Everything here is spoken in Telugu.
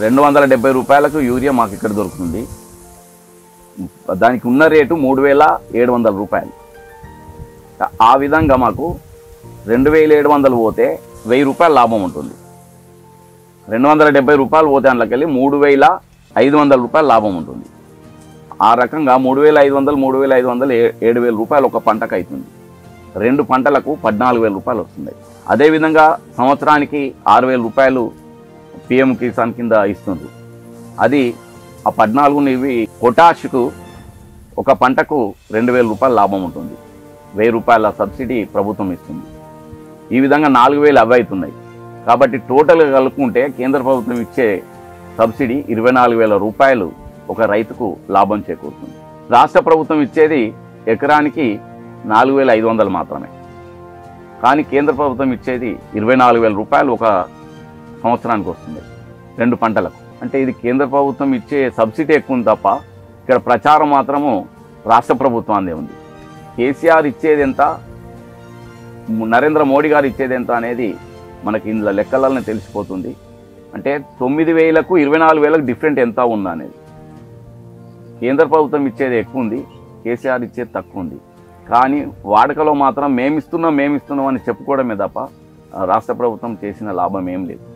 రెండు వందల డెబ్బై రూపాయలకు యూరియా మాకు ఇక్కడ దొరుకుతుంది దానికి ఉన్న రేటు మూడు వేల ఏడు వందల రూపాయలు ఆ విధంగా మాకు రెండు వేల ఏడు వందలు పోతే వెయ్యి రూపాయల లాభం ఉంటుంది రెండు వందల డెబ్బై రూపాయలు పోతే అందులోకెళ్ళి మూడు వేల ఐదు వందల రూపాయల లాభం ఉంటుంది ఆ రకంగా మూడు వేల ఐదు వందలు మూడు వేల ఐదు వందలు ఏ- ఏడు వేల రూపాయలు ఒక పంటకు అవుతుంది రెండు పంటలకు పద్నాలుగు వేల రూపాయలు వస్తుంది అదేవిధంగా సంవత్సరానికి ఆరు వేల రూపాయలు పిఎం కిసాన్ కింద ఇస్తుంది అది ఆ పద్నాలుగు ఇవి పొటాష్కు ఒక పంటకు రెండు వేల రూపాయల లాభం ఉంటుంది వెయ్యి రూపాయల సబ్సిడీ ప్రభుత్వం ఇస్తుంది ఈ విధంగా నాలుగు వేలు అవి అవుతున్నాయి కాబట్టి టోటల్గా కలుపుకుంటే కేంద్ర ప్రభుత్వం ఇచ్చే సబ్సిడీ ఇరవై నాలుగు వేల రూపాయలు ఒక రైతుకు లాభం చేకూరుతుంది రాష్ట్ర ప్రభుత్వం ఇచ్చేది ఎకరానికి నాలుగు వేల ఐదు వందలు మాత్రమే కానీ కేంద్ర ప్రభుత్వం ఇచ్చేది ఇరవై నాలుగు వేల రూపాయలు ఒక సంవత్సరానికి వస్తుంది రెండు పంటలకు అంటే ఇది కేంద్ర ప్రభుత్వం ఇచ్చే సబ్సిడీ ఎక్కువ ఉంది తప్ప ఇక్కడ ప్రచారం మాత్రము రాష్ట్ర ప్రభుత్వాందే ఉంది కేసీఆర్ ఇచ్చేది ఎంత నరేంద్ర మోడీ గారు ఇచ్చేది ఎంత అనేది మనకి ఇందులో లెక్కలనే తెలిసిపోతుంది అంటే తొమ్మిది వేలకు ఇరవై నాలుగు వేలకు డిఫరెంట్ ఎంత ఉందా అనేది కేంద్ర ప్రభుత్వం ఇచ్చేది ఎక్కువ ఉంది కేసీఆర్ ఇచ్చేది తక్కువ ఉంది కానీ వాడుకలో మాత్రం మేమిస్తున్నాం మేమిస్తున్నాం అని చెప్పుకోవడమే తప్ప ఆ, రాష్ట్ర ప్రభుత్వం చేసిన లాభం ఏం లేదు